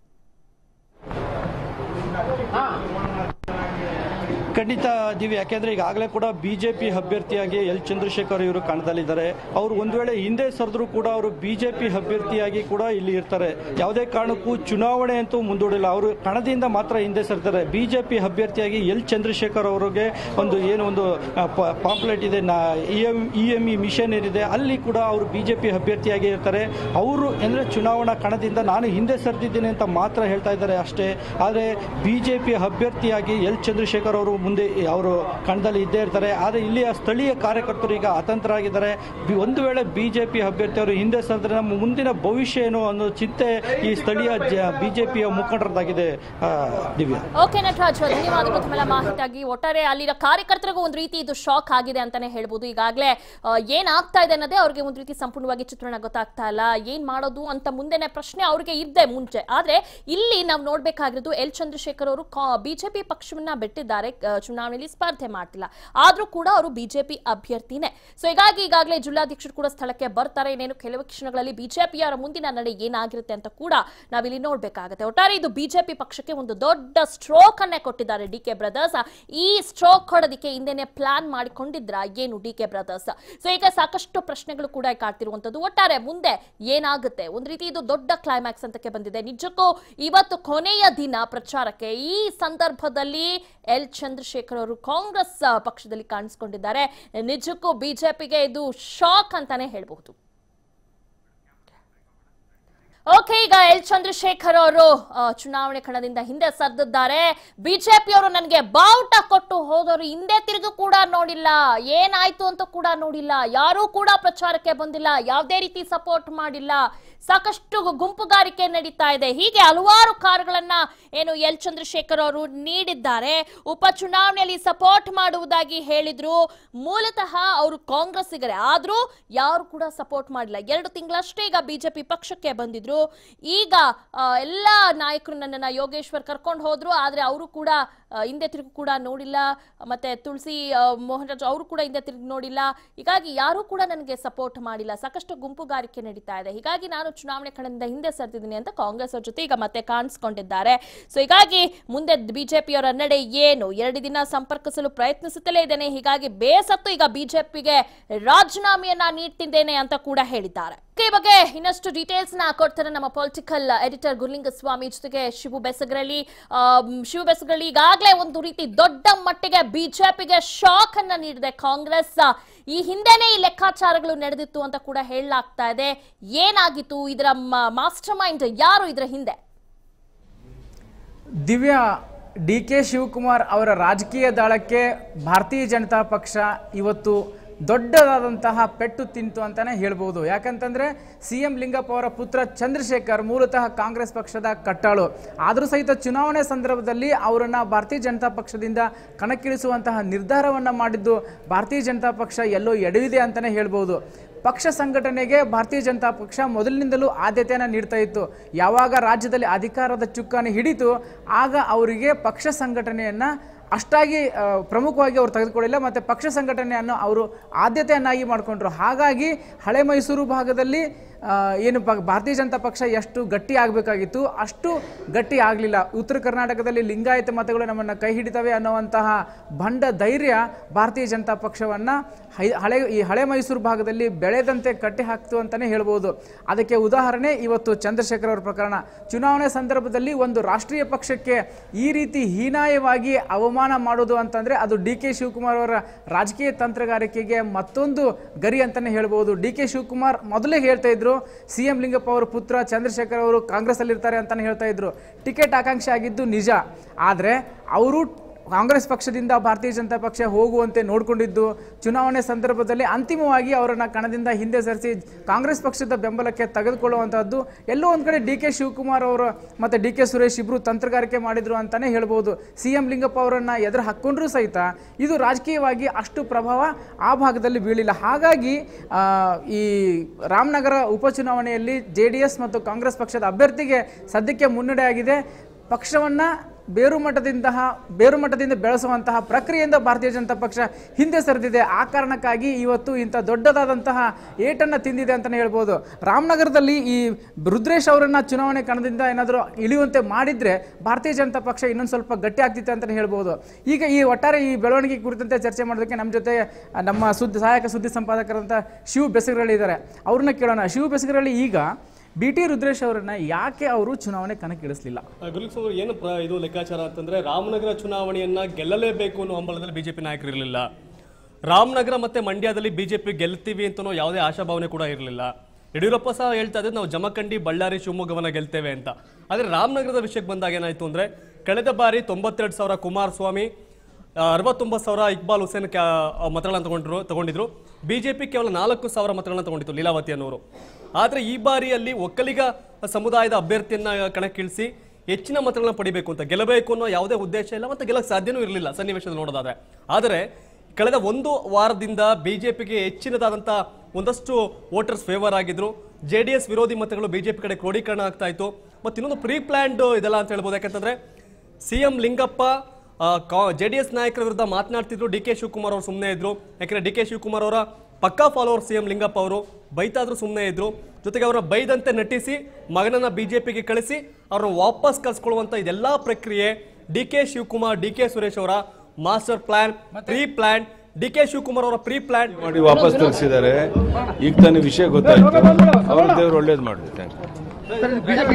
ಖಂಡಿತ ದಿವ್ಯ ಯಾಕೆಂದ್ರೆ ಈಗಾಗಲೇ ಕೂಡ ಬಿಜೆಪಿ ಅಭ್ಯರ್ಥಿಯಾಗಿ ಎಲ್ ಚಂದ್ರಶೇಖರ್ ಇವರು ಕಣದಲ್ಲಿದ್ದಾರೆ ಅವರು ಒಂದು ವೇಳೆ ಹಿಂದೆ ಸರಿದ್ರು ಕೂಡ ಅವರು ಬಿಜೆಪಿ ಅಭ್ಯರ್ಥಿಯಾಗಿ ಕೂಡ ಇಲ್ಲಿ ಇರ್ತಾರೆ ಯಾವುದೇ ಕಾರಣಕ್ಕೂ ಚುನಾವಣೆ ಅಂತೂ ಮುಂದೂಡಿಲ್ಲ ಅವರು ಕಣದಿಂದ ಮಾತ್ರ ಹಿಂದೆ ಸರಿತಾರೆ ಬಿಜೆಪಿ ಅಭ್ಯರ್ಥಿಯಾಗಿ ಎಲ್ ಚಂದ್ರಶೇಖರ್ ಅವರಿಗೆ ಒಂದು ಏನು ಒಂದು ಪಾಂಪ್ಲೆಟ್ ಇದೆ E M E M E mission ಏನಿದೆ ಅಲ್ಲಿ ಕೂಡ ಅವರು ಬಿಜೆಪಿ ಅಭ್ಯರ್ಥಿಯಾಗಿ ಇರ್ತಾರೆ ಅವರು ಅಂದ್ರೆ ಚುನಾವಣಾ ಕಣದಿಂದ ನಾನು ಹಿಂದೆ ಸರಿದಿದ್ದೀನಿ ಅಂತ ಮಾತ್ರ ಹೇಳ್ತಾ ಇದ್ದಾರೆ ಅಷ್ಟೇ ಆದರೆ ಬಿಜೆಪಿ ಅಭ್ಯರ್ಥಿಯಾಗಿ ಎಲ್ ಚಂದ್ರಶೇಖರ್ ಅವರು ಮುಂದೆ ಅವರು ಕಣದಲ್ಲಿ ಇದ್ದೇ ಇರ್ತಾರೆ ಆದರೆ ಇಲ್ಲಿಯ ಸ್ಥಳೀಯ ಕಾರ್ಯಕರ್ತರು ಈಗ ಅತಂತ್ರರಾಗಿದ್ದಾರೆ ಬಿ- ಒಂದು ವೇಳೆ ಬಿಜೆಪಿ ಅಭ್ಯರ್ಥಿಯವರು ಹಿಂದೆ ಸರಿದ್ರೆ ನಮ್ಮ ಮುಂದಿನ ಭವಿಷ್ಯ ಏನು ಅನ್ನೋ ಚಿಂತೆ ಈ ಸ್ಥಳೀಯ ಬಿಜೆಪಿಯ ಮುಖಂಡರದಾಗಿದೆ ಆ, ದಿವ್ಯಾ ಓಕೆ ನಟರಾಜ್ ಧನ್ಯವಾದಗಳು ತಮ್ಮೆಲ್ಲ ಮಾಹಿತಿಯಾಗಿ ಒಟ್ಟಾರೆ ಅಲ್ಲಿನ ಕಾರ್ಯಕರ್ತರಿಗೂ ಒಂದು ರೀತಿ ಇದು ಶಾಕ್ ಆಗಿದೆ ಅಂತಾನೆ ಹೇಳ್ಬೋದು ಈಗಾಗಲೇ ಏನಾಗ್ತಾ ಇದೆ ಅನ್ನೋದೇ ಅವ್ರಿಗೆ ಒಂದು ರೀತಿ ಸಂಪೂರ್ಣವಾಗಿ ಚಿತ್ರಣ ಗೊತ್ತಾಗ್ತಾ ಇಲ್ಲ ಏನ್ ಮಾಡೋದು ಅಂತ ಮುಂದೆನೆ ಪ್ರಶ್ನೆ ಅವ್ರಿಗೆ ಇದೆ ಮುಂಚೆ ಆದ್ರೆ ಇಲ್ಲಿ ನಾವು ನೋಡ್ಬೇಕಾಗಿರೋದು ಎಲ್ ಚಂದ್ರಶೇಖರ್ ಅವರು ಬಿಜೆಪಿ ಪಕ್ಷವನ್ನ ಬಿಟ್ಟಿದ್ದಾರೆ ಆ, ಚುನಾವಣೆಯಲ್ಲಿ ಸ್ಪರ್ಧೆ ಮಾಡ್ತಿಲ್ಲ ಆದ್ರೂ ಕೂಡ ಅವರು ಬಿಜೆಪಿ ಅಭ್ಯರ್ಥಿನೇ ಸೊ ಹೀಗಾಗಿ ಈಗಾಗಲೇ ಜಿಲ್ಲಾಧ್ಯಕ್ಷರು ಕೂಡ ಸ್ಥಳಕ್ಕೆ ಬರ್ತಾರೆ ಇನ್ನೇನು ಕೆಲವು ಕ್ಷಣಗಳಲ್ಲಿ ಬಿಜೆಪಿಯವರ ಮುಂದಿನ ನಡೆ ಏನಾಗಿರುತ್ತೆ ಅಂತ ಕೂಡ ನಾವಿಲ್ಲಿ ನೋಡ್ಬೇಕಾಗತ್ತೆ ಒಟ್ಟಾರೆ ಇದು ಬಿಜೆಪಿ ಪಕ್ಷಕ್ಕೆ ಒಂದು ದೊಡ್ಡ ಸ್ಟ್ರೋಕ್ ಅನ್ನೇ ಕೊಟ್ಟಿದ್ದಾರೆ ಡಿ ಕೆ ಬ್ರದರ್ಸ್ ಈ ಸ್ಟ್ರೋಕ್ ಕೊಡೋದಕ್ಕೆ ಹಿಂದೆನೆ ಪ್ಲಾನ್ ಮಾಡಿಕೊಂಡಿದ್ರ ಏನು ಡಿ ಕೆ ಬ್ರದರ್ಸ್ ಸೊ ಈಗ ಸಾಕಷ್ಟು ಪ್ರಶ್ನೆಗಳು ಕೂಡ ಕಾಡ್ತಿರುವಂತದ್ದು ಒಟ್ಟಾರೆ ಮುಂದೆ ಏನಾಗುತ್ತೆ ಒಂದು ರೀತಿ ಇದು ದೊಡ್ಡ ಕ್ಲೈಮ್ಯಾಕ್ಸ್ ಅಂತಕ್ಕೆ ಬಂದಿದೆ ನಿಜಕ್ಕೂ ಇವತ್ತು ಕೊನೆಯ ದಿನ ಪ್ರಚಾರಕ್ಕೆ ಈ ಸಂದರ್ಭದಲ್ಲಿ ಎಲ್ ಚಂದ್ರಶೇಖರ್ ಅವರು ಕಾಂಗ್ರೆಸ್ ಆ, ಪಕ್ಷದಲ್ಲಿ ಕಾಣಿಸ್ಕೊಂಡಿದ್ದಾರೆ ನಿಜಕ್ಕೂ ಬಿಜೆಪಿಗೆ ಇದು ಶಾಕ್ ಅಂತಾನೆ ಹೇಳ್ಬಹುದು ಓಕೆ ಈಗ ಎಲ್ ಚಂದ್ರಶೇಖರ್ ಅವರು ಆ, ಚುನಾವಣೆ ಕಣದಿಂದ ಹಿಂದೆ ಸರಿದಿದ್ದಾರೆ ಬಿಜೆಪಿಯವರು ನನಗೆ ಬಾವುಟ ಕೊಟ್ಟು ಹೋದವರು ಹಿಂದೆ ತಿರುಗಿ ಕೂಡ ನೋಡಿಲ್ಲ ಏನಾಯ್ತು ಅಂತ ಕೂಡ ನೋಡಿಲ್ಲ ಯಾರೂ ಕೂಡ ಪ್ರಚಾರಕ್ಕೆ ಬಂದಿಲ್ಲ ಯಾವುದೇ ರೀತಿ ಸಪೋರ್ಟ್ ಮಾಡಿಲ್ಲ ಸಾಕಷ್ಟು ಗುಂಪುಗಾರಿಕೆ ನಡೀತಾ ಇದೆ ಹೀಗೆ ಹಲವಾರು ಕಾರ್ಗಳನ್ನ ಏನು ಎಲ್ ಚಂದ್ರಶೇಖರ್ ಅವರು ನೀಡಿದ್ದಾರೆ ಉಪಚುನಾವಣೆಯಲ್ಲಿ ಸಪೋರ್ಟ್ ಮಾಡುವುದಾಗಿ ಹೇಳಿದ್ರು ಮೂಲತಃ ಅವರು ಕಾಂಗ್ರೆಸ್ಸಿಗರೇ ಆದ್ರೂ ಯಾರು ಕೂಡ ಸಪೋರ್ಟ್ ಮಾಡಿಲ್ಲ ಎರಡು ತಿಂಗಳಷ್ಟೇ ಈಗ ಬಿಜೆಪಿ ಪಕ್ಷಕ್ಕೆ ಬಂದಿದ್ರು ಈಗ ಆ, ಎಲ್ಲ ನಾಯಕರು ನನ್ನನ್ನ ಯೋಗೇಶ್ವರ್ ಕರ್ಕೊಂಡು ಹೋದ್ರು ಆದ್ರೆ ಅವರು ಕೂಡ ಆ, ಹಿಂದೆ ತಿರುಗಿ ಕೂಡ ನೋಡಿಲ್ಲ ಮತ್ತೆ ತುಳಸಿ ಆ, ಮೋಹನ್ ರಾಜ್ ಅವರು ಕೂಡ ಹಿಂದೆ ತಿರುಗಿ ನೋಡಿಲ್ಲ ಹೀಗಾಗಿ ಯಾರೂ ಕೂಡ ನನಗೆ ಸಪೋರ್ಟ್ ಮಾಡಿಲ್ಲ ಸಾಕಷ್ಟು ಗುಂಪುಗಾರಿಕೆ ನಡೀತಾ ಇದೆ ಹೀಗಾಗಿ ನಾನು ಚುನಾವಣೆ ಕಣದಿಂದ ಹಿಂದೆ ಸರಿದಿದ್ದೀನಿ ಅಂತ ಕಾಂಗ್ರೆಸ್ ಅವ್ರ ಜೊತೆ ಈಗ ಮತ್ತೆ ಕಾಣಿಸ್ಕೊಂಡಿದ್ದಾರೆ ಸೊ ಹೀಗಾಗಿ ಮುಂದೆ ಬಿಜೆಪಿಯವರ ನಡೆ ಏನು ಎರಡು ದಿನ ಸಂಪರ್ಕಿಸಲು ಪ್ರಯತ್ನಿಸುತ್ತಲೇ ಇದ್ದೇನೆ ಹೀಗಾಗಿ ಬೇಸತ್ತು ಈಗ ಬಿಜೆಪಿಗೆ ರಾಜೀನಾಮೆಯನ್ನ ನೀಡ್ತಿದ್ದೇನೆ ಅಂತ ಕೂಡ ಹೇಳಿದ್ದಾರೆ ಈ ಬಗ್ಗೆ ಇನ್ನಷ್ಟು ಡೀಟೇಲ್ಸ್ ನ ಕೊಡ್ತಾರೆ ನಮ್ಮ ಪೊಲಿಟಿಕಲ್ ಎಡಿಟರ್ ಗುರುಲಿಂಗಸ್ವಾಮಿ ಜೊತೆಗೆ ಶಿವು ಬೆಸಗರಳ್ಳಿ ಆಮ್, ಶಿವು ಬೆಸಗರಳ್ಳಿ ಈಗಾಗಲೇ ಒಂದು ರೀತಿ ದೊಡ್ಡ ಮಟ್ಟಿಗೆ ಬಿಜೆಪಿಗೆ ಶಾಕ್ ಅನ್ನ ನೀಡಿದೆ ಕಾಂಗ್ರೆಸ್ ಈ ಹಿಂದೆನೆ ಈ ಲೆಕ್ಕಾಚಾರಗಳು ನಡೆದಿತ್ತು ಅಂತ ಕೂಡ ಹೇಳಲಾಗ್ತಾ ಇದೆ ಏನಾಗಿತ್ತು ಇದರ ಮಾಸ್ಟರ್ ಮೈಂಡ್ ಯಾರು ಇದರ ಹಿಂದೆ ದಿವ್ಯಾ ಡಿ ಕೆ ಶಿವಕುಮಾರ್ ಅವರ ರಾಜಕೀಯ ದಾಳಕ್ಕೆ ಭಾರತೀಯ ಜನತಾ ಪಕ್ಷ ಇವತ್ತು ದೊಡ್ಡದಾದಂತಹ ಪೆಟ್ಟು ತಿಂತು ಅಂತಾನೆ ಹೇಳ್ಬೋದು ಯಾಕಂತಂದ್ರೆ ಸಿ ಎಂ ಲಿಂಗಪ್ಪ ಅವರ ಪುತ್ರ ಚಂದ್ರಶೇಖರ್ ಮೂಲತಃ ಕಾಂಗ್ರೆಸ್ ಪಕ್ಷದ ಕಟ್ಟಾಳು ಆದರೂ ಸಹಿತ ಚುನಾವಣೆ ಸಂದರ್ಭದಲ್ಲಿ ಅವರನ್ನ ಭಾರತೀಯ ಜನತಾ ಪಕ್ಷದಿಂದ ಕಣಕ್ಕಿಳಿಸುವಂತಹ ನಿರ್ಧಾರವನ್ನ ಮಾಡಿದ್ದು ಭಾರತೀಯ ಜನತಾ ಪಕ್ಷ ಎಲ್ಲೋ ಎಡವಿದೆ ಅಂತಾನೆ ಹೇಳ್ಬೋದು ಪಕ್ಷ ಸಂಘಟನೆಗೆ ಭಾರತೀಯ ಜನತಾ ಪಕ್ಷ ಮೊದಲಿನಿಂದಲೂ ಆದ್ಯತೆಯನ್ನು ನೀಡ್ತಾ ಇತ್ತು ಯಾವಾಗ ರಾಜ್ಯದಲ್ಲಿ ಅಧಿಕಾರದ ಚುಕ್ಕಾಣಿ ಹಿಡಿತು ಆಗ ಅವರಿಗೆ ಪಕ್ಷ ಸಂಘಟನೆಯನ್ನು ಅಷ್ಟಾಗಿ ಆ, ಪ್ರಮುಖವಾಗಿ ಅವರು ತೆಗೆದುಕೊಳ್ಳಿಲ್ಲ ಮತ್ತು ಪಕ್ಷ ಸಂಘಟನೆಯನ್ನು ಅವರು ಆದ್ಯತೆಯನ್ನಾಗಿ ಮಾಡಿಕೊಂಡ್ರು ಹಾಗಾಗಿ ಹಳೆ ಮೈಸೂರು ಭಾಗದಲ್ಲಿ ಆ, ಏನು ಪ ಭಾರತೀಯ ಜನತಾ ಪಕ್ಷ ಎಷ್ಟು ಗಟ್ಟಿ ಆಗಬೇಕಾಗಿತ್ತು ಅಷ್ಟು ಗಟ್ಟಿ ಆಗಲಿಲ್ಲ ಉತ್ತರ ಕರ್ನಾಟಕದಲ್ಲಿ ಲಿಂಗಾಯತ ಮತಗಳು ನಮ್ಮನ್ನು ಕೈ ಹಿಡಿತವೆ ಅನ್ನುವಂತಹ ಭಂಡ ಧೈರ್ಯ ಭಾರತೀಯ ಜನತಾ ಪಕ್ಷವನ್ನು ಹೈ ಹಳೆ ಈ ಹಳೆ ಮೈಸೂರು ಭಾಗದಲ್ಲಿ ಬೆಳೆದಂತೆ ಕಟ್ಟಿ ಹಾಕ್ತು ಅಂತಲೇ ಹೇಳ್ಬೋದು ಅದಕ್ಕೆ ಉದಾಹರಣೆ ಇವತ್ತು ಚಂದ್ರಶೇಖರ್ ಅವರ ಪ್ರಕರಣ ಚುನಾವಣೆ ಸಂದರ್ಭದಲ್ಲಿ ಒಂದು ರಾಷ್ಟ್ರೀಯ ಪಕ್ಷಕ್ಕೆ ಈ ರೀತಿ ಹೀನಾಯವಾಗಿ ಅವಮಾನ ಮಾಡೋದು ಅಂತಂದರೆ ಅದು ಡಿ ಕೆ ಶಿವಕುಮಾರ್ ಅವರ ರಾಜಕೀಯ ತಂತ್ರಗಾರಿಕೆಗೆ ಮತ್ತೊಂದು ಗರಿ ಅಂತಲೇ ಹೇಳ್ಬೋದು ಡಿ ಕೆ ಶಿವಕುಮಾರ್ ಮೊದಲೇ ಹೇಳ್ತಾ ಇದ್ರು ಸಿ ಎಂ ಲಿಂಗಪ್ಪ ಅವರ ಪುತ್ರ ಚಂದ್ರಶೇಖರ್ ಅವರು ಕಾಂಗ್ರೆಸ್ಸಲ್ಲಿರ್ತಾರೆ ಅಂತಲೇ ಹೇಳ್ತಾ ಇದ್ರು ಟಿಕೆಟ್ ಆಕಾಂಕ್ಷೆ ಆಗಿದ್ದು ನಿಜ ಆದರೆ ಅವರು ಕಾಂಗ್ರೆಸ್ ಪಕ್ಷದಿಂದ ಭಾರತೀಯ ಜನತಾ ಪಕ್ಷ ಹೋಗುವಂತೆ ನೋಡಿಕೊಂಡಿದ್ದು ಚುನಾವಣೆ ಸಂದರ್ಭದಲ್ಲಿ ಅಂತಿಮವಾಗಿ ಅವರನ್ನ ಕಣದಿಂದ ಹಿಂದೆ ಸರಿಸಿ ಕಾಂಗ್ರೆಸ್ ಪಕ್ಷದ ಬೆಂಬಲಕ್ಕೆ ತೆಗೆದುಕೊಳ್ಳುವಂತಹದ್ದು ಎಲ್ಲೋ ಒಂದ್ ಕಡೆ ಡಿ ಕೆ ಶಿವಕುಮಾರ್ ಅವರು ಮತ್ತೆ ಡಿ ಕೆ ಸುರೇಶ್ ಇಬ್ರು ತಂತ್ರಗಾರಿಕೆ ಮಾಡಿದ್ರು ಅಂತಾನೆ ಹೇಳ್ಬೋದು ಸಿ ಎಂ ಲಿಂಗಪ್ಪ ಅವರನ್ನ ಎದುರು ಹಾಕೊಂಡ್ರೂ ಸಹಿತ ಇದು ರಾಜಕೀಯವಾಗಿ ಅಷ್ಟು ಪ್ರಭಾವ ಆ ಭಾಗದಲ್ಲಿ ಬೀಳಿಲ್ಲ ಹಾಗಾಗಿ ಆ, ಈ ರಾಮನಗರ ಉಪಚುನಾವಣೆಯಲ್ಲಿ ಜೆ ಡಿ ಎಸ್ ಮತ್ತು ಕಾಂಗ್ರೆಸ್ ಪಕ್ಷದ ಅಭ್ಯರ್ಥಿಗೆ ಸದ್ಯಕ್ಕೆ ಮುನ್ನಡೆ ಆಗಿದೆ ಪಕ್ಷವನ್ನ ಬೇರು ಮಟ್ಟದಿಂದ ಬೇರು ಮಟ್ಟದಿಂದ ಬೆಳೆಸುವಂತಹ ಪ್ರಕ್ರಿಯೆಯಿಂದ ಭಾರತೀಯ ಜನತಾ ಪಕ್ಷ ಹಿಂದೆ ಸರಿದಿದೆ ಆ ಕಾರಣಕ್ಕಾಗಿ ಇವತ್ತು ಇಂಥ ದೊಡ್ಡದಾದಂತಹ ಏಟನ್ನು ತಿಂದಿದೆ ಅಂತಲೇ ಹೇಳ್ಬೋದು ರಾಮನಗರದಲ್ಲಿ ಈ ರುದ್ರೇಶ್ ಅವರನ್ನ ಚುನಾವಣೆ ಕಣದಿಂದ ಏನಾದರೂ ಇಳಿಯುವಂತೆ ಮಾಡಿದ್ರೆ ಭಾರತೀಯ ಜನತಾ ಪಕ್ಷ ಇನ್ನೊಂದು ಸ್ವಲ್ಪ ಗಟ್ಟಿ ಆಗ್ತಿತ್ತು ಅಂತಲೇ ಹೇಳ್ಬೋದು ಈಗ ಈ ಒಟ್ಟಾರೆ ಈ ಬೆಳವಣಿಗೆ ಕುರಿತಂತೆ ಚರ್ಚೆ ಮಾಡೋದಕ್ಕೆ ನಮ್ಮ ಜೊತೆ ಆ, ನಮ್ಮ ಸುದ್ದಿ ಸಹಾಯಕ ಸುದ್ದಿ ಸಂಪಾದಕರಂತ ಶಿವ್ ಬೆಸಗರಳ್ಳಿ ಇದ್ದಾರೆ ಅವ್ರನ್ನ ಕೇಳೋಣ ಶಿವ್ ಬೆಸಗರಳ್ಳಿ ಈಗ ಬಿ ಟಿ ರುದ್ರೇಶ್ ಅವರನ್ನ ಯಾಕೆ ಅವರು ಚುನಾವಣೆ ಕಣಕ್ಕಿಳಿಸಲಿಲ್ಲ ಗುರುಲಿಕ್ಸ್ ಅವರು ಏನು ಪ್ರ ಇದು ಲೆಕ್ಕಾಚಾರ ಅಂತಂದ್ರೆ ರಾಮನಗರ ಚುನಾವಣೆಯನ್ನ ಗೆಲ್ಲಲೇಬೇಕು ಅನ್ನೋ ಹಂಬಲದಲ್ಲಿ ಬಿಜೆಪಿ ನಾಯಕರು ಇರಲಿಲ್ಲ ರಾಮನಗರ ಮತ್ತೆ ಮಂಡ್ಯದಲ್ಲಿ ಬಿಜೆಪಿ ಗೆಲ್ತೀವಿ ಅಂತನೋ ಯಾವುದೇ ಆಶಾಭಾವನೆ ಕೂಡ ಇರಲಿಲ್ಲ ಯಡಿಯೂರಪ್ಪ ಸಹ ಹೇಳ್ತಾ ಇದ್ರೆ ನಾವು ಜಮಖಂಡಿ ಬಳ್ಳಾರಿ ಶಿವಮೊಗ್ಗವನ್ನ ಗೆಲ್ತೇವೆ ಅಂತ ಆದರೆ ರಾಮನಗರದ ವಿಷಯಕ್ಕೆ ಬಂದಾಗ ಏನಾಯ್ತು ಅಂದ್ರೆ ಕಳೆದ ಬಾರಿ ತೊಂಬತ್ತೆರಡು ಸಾವಿರ ಕುಮಾರಸ್ವಾಮಿ ಅರವತ್ತೊಂಬತ್ತು ಸಾವಿರ ಇಕ್ಬಾಲ್ ಹುಸೇನ್ ಕ್ಯಾ ಮತಗಳನ್ನ ತಗೊಂಡ್ರು ತಗೊಂಡಿದ್ರು ಬಿಜೆಪಿ ಕೇವಲ ನಾಲ್ಕು ಸಾವಿರ ಮತಗಳನ್ನ ತಗೊಂಡಿತ್ತು ಲೀಲಾವತಿ ಅನ್ನೋರು ಆದರೆ ಈ ಬಾರಿಯಲ್ಲಿ ಒಕ್ಕಲಿಗ ಸಮುದಾಯದ ಅಭ್ಯರ್ಥಿಯನ್ನ ಕಣಕ್ಕಿಳಿಸಿ ಹೆಚ್ಚಿನ ಮತಗಳನ್ನ ಪಡಿಬೇಕು ಅಂತ ಗೆಲ್ಲಬೇಕು ಅನ್ನೋ ಯಾವುದೇ ಉದ್ದೇಶ ಇಲ್ಲ ಮತ್ತೆ ಗೆಲ್ಲಕ್ಕೆ ಸಾಧ್ಯನೂ ಇರಲಿಲ್ಲ ಸನ್ನಿವೇಶದಲ್ಲಿ ನೋಡೋದಾದ್ರೆ ಆದರೆ ಕಳೆದ ಒಂದು ವಾರದಿಂದ ಬಿಜೆಪಿಗೆ ಹೆಚ್ಚಿನದಾದಂಥ ಒಂದಷ್ಟು ವೋಟರ್ಸ್ ಫೇವರ್ ಆಗಿದ್ರು ಜೆ ಡಿ ಎಸ್ ವಿರೋಧಿ ಮತಗಳು ಬಿಜೆಪಿ ಕಡೆ ಕ್ರೋಢೀಕರಣ ಆಗ್ತಾ ಇತ್ತು ಮತ್ತು ಇನ್ನೊಂದು ಪ್ರೀ ಪ್ಲಾನ್ಡ್ ಇದೆಲ್ಲ ಅಂತ ಹೇಳ್ಬೋದು ಯಾಕಂತಂದ್ರೆ C M Lingappa J D S ನಾಯಕರ ವಿರುದ್ಧ ಮಾತನಾಡ್ತಿದ್ರು ಡಿ ಕೆ ಶಿವಕುಮಾರ್ ಅವರು ಸುಮ್ಮನೆ ಇದ್ರು ಯಾಕಂದ್ರೆ ಡಿ ಕೆ ಶಿವಕುಮಾರ್ ಅವರ ಪಕ್ಕಾ ಫಾಲೋವರ್ ಸಿ ಎಂ ಲಿಂಗಪ್ಪ ಅವರು ಬೈತಾದ್ರು ಸುಮ್ಮನೆ ಇದ್ರು ಜೊತೆಗೆ ಅವರ ಬೈದಂತೆ ನಟಿಸಿ ಮಗನನ್ನ ಬಿಜೆಪಿಗೆ ಕಳಿಸಿ ಅವ್ರನ್ನ ವಾಪಸ್ ಕಳ್ಸ್ಕೊಳ್ಳುವಂತ ಇದೆಲ್ಲ ಪ್ರಕ್ರಿಯೆ D K Shivakumar D K Suresh ಅವರ master plan pre plan D K Shivakumar ಅವರ ಪ್ರೀ ಪ್ಲಾನ್ ಮಾಡಿ ವಾಪಸ್ ತರಿಸಿದ್ದಾರೆ ಈಗ ತಾನೇ ವಿಷಯ ಗೊತ್ತಾಯ್ತು ಅವ್ರ ದೇವ್ರು ಒಳ್ಳೇದು ಮಾಡಲಿ ಥ್ಯಾಂಕ್ ಯು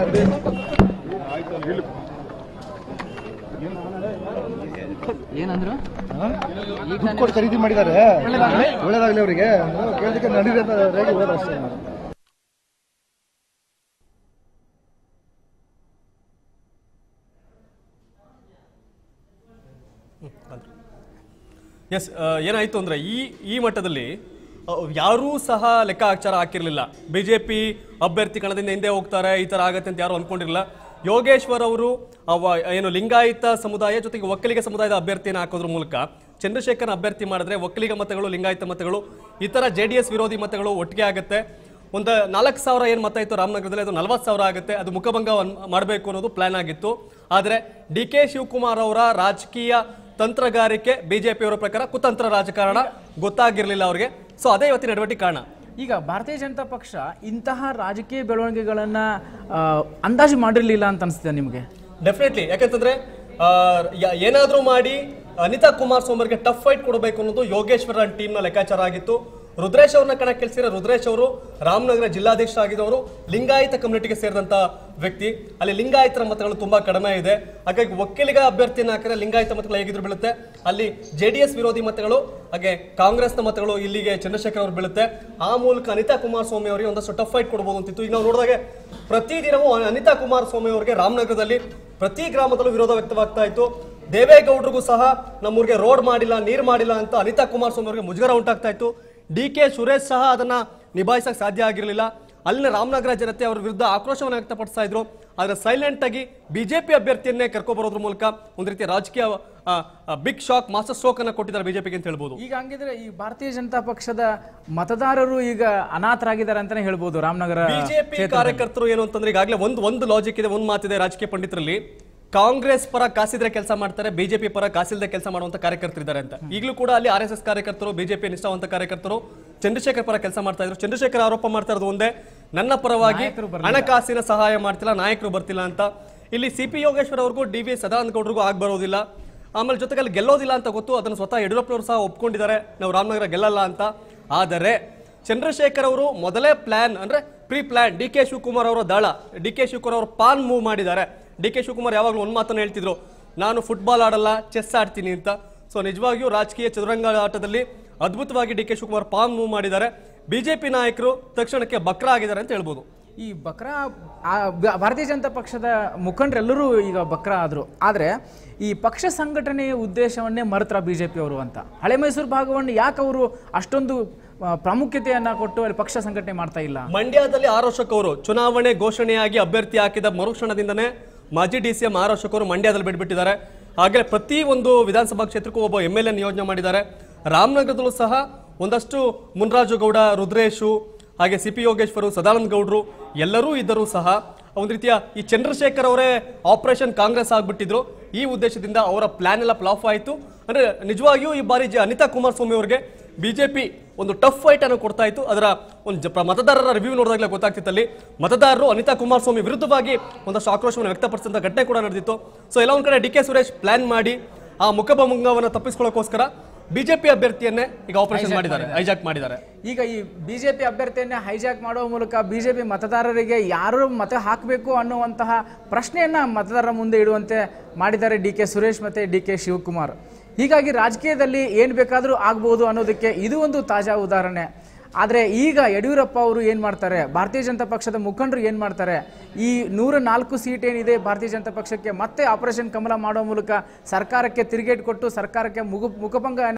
ದುಡ್ಡು ಕೊಟ್ಟು ಖರೀದಿ ಮಾಡಿದ್ದಾರೆ ಒಳ್ಳೇದಾಗ್ಲಿ ಅವರಿಗೆ ಕೇಳೋದಕ್ಕೆ ನಡೀರಿ ಅಂತ ರೇಗಿ ಹೋದ ಅಷ್ಟೇ ಎಸ್ ಏನಾಯ್ತು ಅಂದ್ರೆ ಈ ಈ ಮಟ್ಟದಲ್ಲಿ ಆ, ಯಾರೂ ಸಹ ಲೆಕ್ಕಾಚಾರ ಹಾಕಿರ್ಲಿಲ್ಲ ಬಿಜೆಪಿ ಅಭ್ಯರ್ಥಿ ಕಣದಿಂದ ಹಿಂದೆ ಹೋಗ್ತಾರೆ ಈ ತರ ಆಗತ್ತೆ ಅಂತ ಯಾರು ಅನ್ಕೊಂಡಿರಲಿಲ್ಲ ಯೋಗೇಶ್ವರ್ ಅವರು ಅವ ಏನು ಲಿಂಗಾಯತ ಸಮುದಾಯ ಜೊತೆಗೆ ಒಕ್ಕಲಿಗ ಸಮುದಾಯದ ಅಭ್ಯರ್ಥಿಯನ್ನು ಹಾಕೋದ್ರ ಮೂಲಕ ಚಂದ್ರಶೇಖರ್ ಅಭ್ಯರ್ಥಿ ಮಾಡಿದ್ರೆ ಒಕ್ಕಲಿಗ ಮತಗಳು ಲಿಂಗಾಯತ ಮತಗಳು ಇತರ ಜೆ ಡಿ ಎಸ್ ವಿರೋಧಿ ಮತಗಳು ಒಟ್ಟಿಗೆ ಆಗುತ್ತೆ ಒಂದು ನಾಲ್ಕು ಸಾವಿರ ಏನು ಮತ ಇತ್ತು ರಾಮನಗರದಲ್ಲಿ ಅದು ನಲವತ್ತು ಸಾವಿರ ಆಗುತ್ತೆ ಅದು ಮುಖಭಂಗ ಮಾಡಬೇಕು ಅನ್ನೋದು ಪ್ಲಾನ್ ಆಗಿತ್ತು ಆದರೆ ಡಿ ಕೆ ಶಿವಕುಮಾರ್ ಅವರ ರಾಜಕೀಯ ತಂತ್ರಗಾರಿಕೆ ಬಿಜೆಪಿಯವರ ಪ್ರಕಾರ ಕುತಂತ್ರ ರಾಜಕಾರಣ ಗೊತ್ತಾಗಿರ್ಲಿಲ್ಲ ಅವ್ರಿಗೆ ಸೊ ಅದೇ ಇವತ್ತಿನ ನಡವಳಿಕೆ ಕಾರಣ ಈಗ ಭಾರತೀಯ ಜನತಾ ಪಕ್ಷ ಇಂತಹ ರಾಜಕೀಯ ಬೆಳವಣಿಗೆಗಳನ್ನ ಆ, ಅಂದಾಜು ಮಾಡಿರಲಿಲ್ಲ ಅಂತ ಅನಿಸ್ತಿದೆ ನಿಮಗೆ ಡೆಫಿನೆಟ್ಲಿ ಯಾಕಂತಂದ್ರೆ ಆ, ಯ- ಏನಾದ್ರೂ ಮಾಡಿ ಅನಿತಾ ಕುಮಾರಸ್ವಾಮಿ ಅವರಿಗೆ ಟಫ್ ಫೈಟ್ ಕೊಡಬೇಕು ಅನ್ನೋದು ಯೋಗೇಶ್ವರ ಟೀಮ್ನ ಲೆಕ್ಕಾಚಾರ ಆಗಿತ್ತು ರುದ್ರೇಶ್ ಅವ್ರನ್ನ ಕಣ ಕೆಲ್ಸಿರೋ ರುದ್ರೇಶ್ ಅವರು ರಾಮನಗರ ಜಿಲ್ಲಾಧ್ಯಕ್ಷ ಆಗಿದ್ದವರು ಲಿಂಗಾಯತ ಕಮ್ಯುನಿಟಿಗೆ ಸೇರಿದಂತ ವ್ಯಕ್ತಿ ಅಲ್ಲಿ ಲಿಂಗಾಯತರ ಮತಗಳು ತುಂಬಾ ಕಡಿಮೆ ಇದೆ ಹಾಗಾಗಿ ಒಕ್ಕಲಿಗ ಅಭ್ಯರ್ಥಿಯನ್ನು ಹಾಕಿದ್ರೆ ಲಿಂಗಾಯತ ಮತಗಳು ಹೇಗಿದ್ರು ಬೀಳುತ್ತೆ ಅಲ್ಲಿ ಜೆ ಡಿ ಎಸ್ ವಿರೋಧಿ ಮತಗಳು ಹಾಗೆ ಕಾಂಗ್ರೆಸ್ನ ಮತಗಳು ಇಲ್ಲಿಗೆ ಚಂದ್ರಶೇಖರ್ ಅವರು ಬೀಳುತ್ತೆ ಆ ಮೂಲಕ ಅನಿತಾ ಕುಮಾರಸ್ವಾಮಿ ಅವರಿಗೆ ಒಂದಷ್ಟು ಟಫ್ ಫೈಟ್ ಕೊಡಬಹುದು ಅಂತಿತ್ತು ಈಗ ನಾವು ನೋಡಿದಾಗೆ ಪ್ರತಿದಿನವೂ ಅನಿತಾ ಕುಮಾರಸ್ವಾಮಿ ಅವರಿಗೆ ರಾಮನಗರದಲ್ಲಿ ಪ್ರತಿ ಗ್ರಾಮದಲ್ಲೂ ವಿರೋಧ ವ್ಯಕ್ತವಾಗ್ತಾ ಇತ್ತು ದೇವೇಗೌಡರಿಗೂ ಸಹ ನಮ್ಮೂರಿಗೆ ರೋಡ್ ಮಾಡಿಲ್ಲ ನೀರು ಮಾಡಿಲ್ಲ ಅಂತ ಅನಿತಾ ಕುಮಾರಸ್ವಾಮಿ ಅವರಿಗೆ ಮುಜುಗರ ಉಂಟಾಗ್ತಾ ಇತ್ತು ಡಿ ಕೆ ಸುರೇಶ್ ಸಹ ಅದನ್ನ ನಿಭಾಯಿಸಕ್ಕೆ ಸಾಧ್ಯ ಆಗಿರಲಿಲ್ಲ ಅಲ್ಲಿನ ರಾಮನಗರ ಜನತೆ ಅವರ ವಿರುದ್ಧ ಆಕ್ರೋಶವನ್ನು ವ್ಯಕ್ತಪಡಿಸ್ತಾ ಇದ್ರು ಆದ್ರೆ ಸೈಲೆಂಟ್ ಆಗಿ ಬಿಜೆಪಿ ಅಭ್ಯರ್ಥಿಯನ್ನೇ ಕರ್ಕೊಬರೋದ್ರ ಮೂಲಕ ಒಂದು ರೀತಿಯ ರಾಜಕೀಯ ಬಿಗ್ ಶಾಕ್ ಮಾಸ್ಟರ್ ಸ್ಟ್ರೋಕ್ ಅನ್ನ ಕೊಟ್ಟಿದ್ದಾರೆ ಬಿಜೆಪಿಗೆ ಅಂತ ಹೇಳ್ಬೋದು ಈಗ ಹಂಗಿದ್ರೆ ಈ ಭಾರತೀಯ ಜನತಾ ಪಕ್ಷದ ಮತದಾರರು ಈಗ ಅನಾಥರಾಗಿದ್ದಾರೆ ಅಂತಾನೆ ಹೇಳ್ಬೋದು ರಾಮನಗರ ಬಿಜೆಪಿ ಕಾರ್ಯಕರ್ತರು ಏನು ಅಂತಂದ್ರೆ ಈಗಾಗಲೇ ಒಂದು ಒಂದು ಲಾಜಿಕ್ ಇದೆ ಒಂದು ಮಾತಿದೆ ರಾಜಕೀಯ ಪಂಡಿತರಲ್ಲಿ ಕಾಂಗ್ರೆಸ್ ಪರ ಕಾಸಿದ್ರೆ ಕೆಲಸ ಮಾಡ್ತಾರೆ ಬಿಜೆಪಿ ಪರ ಕಾಸಿಲ್ಲದೆ ಕೆಲಸ ಮಾಡುವಂತ ಕಾರ್ಯಕರ್ತರಿದ್ದಾರೆ ಅಂತ ಈಗಲೂ ಕೂಡ ಅಲ್ಲಿ ಆರ್ ಎಸ್ ಎಸ್ ಕಾರ್ಯಕರ್ತರು ಬಿಜೆಪಿ ನಿಷ್ಠಾವಂತ ಕಾರ್ಯಕರ್ತರು ಚಂದ್ರಶೇಖರ್ ಪರ ಕೆಲಸ ಮಾಡ್ತಾ ಇದ್ರು ಚಂದ್ರಶೇಖರ್ ಆರೋಪ ಮಾಡ್ತಾ ಇರೋದು ಒಂದೇ ನನ್ನ ಪರವಾಗಿ ಹಣಕಾಸಿನ ಸಹಾಯ ಮಾಡ್ತಿಲ್ಲ ನಾಯಕರು ಬರ್ತಿಲ್ಲ ಅಂತ ಇಲ್ಲಿ ಸಿ ಪಿ ಯೋಗೇಶ್ವರ್ ಅವ್ರಿಗೂ ಡಿ ವಿ ಸದಾನಂದ ಗೌಡರಿಗೂ ಆಗ್ ಬರೋದಿಲ್ಲ ಆಮೇಲೆ ಜೊತೆಗೆ ಅಲ್ಲಿ ಗೆಲ್ಲೋದಿಲ್ಲ ಅಂತ ಗೊತ್ತು ಅದನ್ನು ಸ್ವತಃ ಯಡಿಯೂರಪ್ಪನವರು ಸಹ ಒಪ್ಕೊಂಡಿದ್ದಾರೆ ನಾವು ರಾಮನಗರ ಗೆಲ್ಲಲ್ಲ ಅಂತ ಆದರೆ ಚಂದ್ರಶೇಖರ್ ಅವರು ಮೊದಲೇ ಪ್ಲಾನ್ ಅಂದ್ರೆ pre plan D K Shivakumar ಅವರ ದಳ ಡಿ ಕೆ ಶಿವಕುಮಾರ್ ಅವರು ಪಾನ್ ಮೂವ್ ಮಾಡಿದ್ದಾರೆ ಡಿ ಕೆ ಶಿವಕುಮಾರ್ ಯಾವಾಗಲೂ ಒಂದು ಮಾತನ್ನು ಹೇಳ್ತಿದ್ರು ನಾನು ಫುಟ್ಬಾಲ್ ಆಡಲ್ಲ ಚೆಸ್ ಆಡ್ತೀನಿ ಅಂತ ಸೊ ನಿಜವಾಗಿಯೂ ರಾಜಕೀಯ ಚದುರಂಗ ಆಟದಲ್ಲಿ ಅದ್ಭುತವಾಗಿ D K Shivakumar pawn move ಮಾಡಿದ್ದಾರೆ ಬಿಜೆಪಿ ನಾಯಕರು ತಕ್ಷಣಕ್ಕೆ ಬಕ್ರ ಆಗಿದ್ದಾರೆ ಅಂತ ಹೇಳ್ಬೋದು ಈ ಬಕ್ರಾ ಆ ಬ- ಭಾರತೀಯ ಜನತಾ ಪಕ್ಷದ ಮುಖಂಡರೆಲ್ಲರೂ ಈಗ ಬಕ್ರಾ ಆದರು ಆದರೆ ಈ ಪಕ್ಷ ಸಂಘಟನೆಯ ಉದ್ದೇಶವನ್ನೇ ಮರೆತ್ರ ಬಿ ಜೆ ಪಿಯವರು ಅಂತ ಹಳೆ ಮೈಸೂರು ಭಾಗವನ್ನು ಯಾಕೆ ಅವರು ಅಷ್ಟೊಂದು ಆ, ಪ್ರಾಮುಖ್ಯತೆಯನ್ನ ಕೊಟ್ಟು ಅಲ್ಲಿ ಪಕ್ಷ ಸಂಘಟನೆ ಮಾಡ್ತಾ ಇಲ್ಲ ಮಂಡ್ಯದಲ್ಲಿ ಆರ್ ಅಶೋಕ್ ಅವರು ಚುನಾವಣೆ ಘೋಷಣೆಯಾಗಿ ಅಭ್ಯರ್ಥಿ ಹಾಕಿದ ಮರುಕ್ಷಣದಿಂದನೇ ಮಾಜಿ D C M R Ashok ಅವರು ಮಂಡ್ಯದಲ್ಲಿ ಬಿಟ್ಬಿಟ್ಟಿದ್ದಾರೆ ಹಾಗೆ ಪ್ರತಿ ಒಂದು ವಿಧಾನಸಭಾ ಕ್ಷೇತ್ರಕ್ಕೂ ಒಬ್ಬ ಎಂ ಎಲ್ ಎ ನಿಯೋಜನೆ ಮಾಡಿದ್ದಾರೆ ರಾಮನಗರದಲ್ಲೂ ಸಹ ಒಂದಷ್ಟು ಮುನ್ರಾಜು ಗೌಡ ರುದ್ರೇಶು ಹಾಗೆ ಸಿ ಪಿ ಯೋಗೇಶ್ವರು ಸದಾನಂದ ಗೌಡರು ಎಲ್ಲರೂ ಇದ್ದರೂ ಸಹ ಒಂದು ರೀತಿಯ ಈ ಚಂದ್ರಶೇಖರ್ ಅವರೇ ಆಪರೇಷನ್ ಕಾಂಗ್ರೆಸ್ ಆಗ್ಬಿಟ್ಟಿದ್ರು ಈ ಉದ್ದೇಶದಿಂದ ಅವರ ಪ್ಲಾನ್ ಎಲ್ಲ ಫ್ಲಾಪ್ ಆಯಿತು ಅಂದ್ರೆ ನಿಜವಾಗಿಯೂ ಈ ಬಾರಿ ಜ- ಅನಿತಾ ಕುಮಾರಸ್ವಾಮಿ ಅವರಿಗೆ ಬಿಜೆಪಿ ಒಂದು ಟಫ್ ಫೈಟ್ ಅನ್ನು ಕೊಡ್ತಾ ಇತ್ತು ಅದರ ಒಂದು ಜ- ಪ್ರ- ಮತದಾರರ ರಿವ್ಯೂ ನೋಡಿದಾಗಲೇ ಗೊತ್ತಾಗ್ತಿತ್ತಲ್ಲಿ ಮತದಾರರು ಅನಿತಾ ಕುಮಾರಸ್ವಾಮಿ ವಿರುದ್ಧವಾಗಿ ಒಂದಷ್ಟು ಆಕ್ರೋಶವನ್ನು ವ್ಯಕ್ತಪಡಿಸಿದಂಥ ಘಟನೆ ಕೂಡ ನಡೆದಿತ್ತು ಸೊ ಎಲ್ಲ ಒಂದ್ ಕಡೆ ಡಿ ಕೆ ಸುರೇಶ್ ಪ್ಲಾನ್ ಮಾಡಿ ಆ ಮುಖಭಂಗವನ್ನು ತಪ್ಪಿಸ್ಕೊಳ್ಳೋಕೋಸ್ಕರ ಬಿಜೆಪಿ ಅಭ್ಯರ್ಥಿಯನ್ನೇ ಈಗ ಆಪರೇಷನ್ ಮಾಡಿದ್ದಾರೆ ಹೈಜಾಕ್ ಮಾಡಿದ್ದಾರೆ ಈಗ ಈ ಬಿಜೆಪಿ ಅಭ್ಯರ್ಥಿಯನ್ನೇ ಹೈಜಾಕ್ ಮಾಡುವ ಮೂಲಕ ಬಿಜೆಪಿ ಮತದಾರರಿಗೆ ಯಾರು ಮತ ಹಾಕಬೇಕು ಅನ್ನುವಂತಹ ಪ್ರಶ್ನೆಯನ್ನ ಮತದಾರರ ಮುಂದೆ ಇಡುವಂತೆ ಮಾಡಿದ್ದಾರೆ ಡಿ ಕೆ ಸುರೇಶ್ ಮತ್ತೆ ಡಿ ಕೆ ಶಿವಕುಮಾರ್ ಹೀಗಾಗಿ ರಾಜಕೀಯದಲ್ಲಿ ಏನು ಬೇಕಾದರೂ ಆಗ್ಬೋದು ಅನ್ನೋದಕ್ಕೆ ಇದು ಒಂದು ತಾಜಾ ಉದಾಹರಣೆ ಆದರೆ ಈಗ ಯಡಿಯೂರಪ್ಪ ಅವರು ಏನು ಮಾಡ್ತಾರೆ ಭಾರತೀಯ ಜನತಾ ಪಕ್ಷದ ಮುಖಂಡರು ಏನು ಮಾಡ್ತಾರೆ ಈ ನೂರ ನಾಲ್ಕು ಸೀಟ್ ಏನಿದೆ ಭಾರತೀಯ ಜನತಾ ಪಕ್ಷಕ್ಕೆ ಮತ್ತೆ ಆಪರೇಷನ್ ಕಮಲ ಮಾಡೋ ಮೂಲಕ ಸರ್ಕಾರಕ್ಕೆ ತಿರುಗೇಟ್ ಕೊಟ್ಟು ಸರ್ಕಾರಕ್ಕೆ ಮುಗು ಮುಖಭಂಗ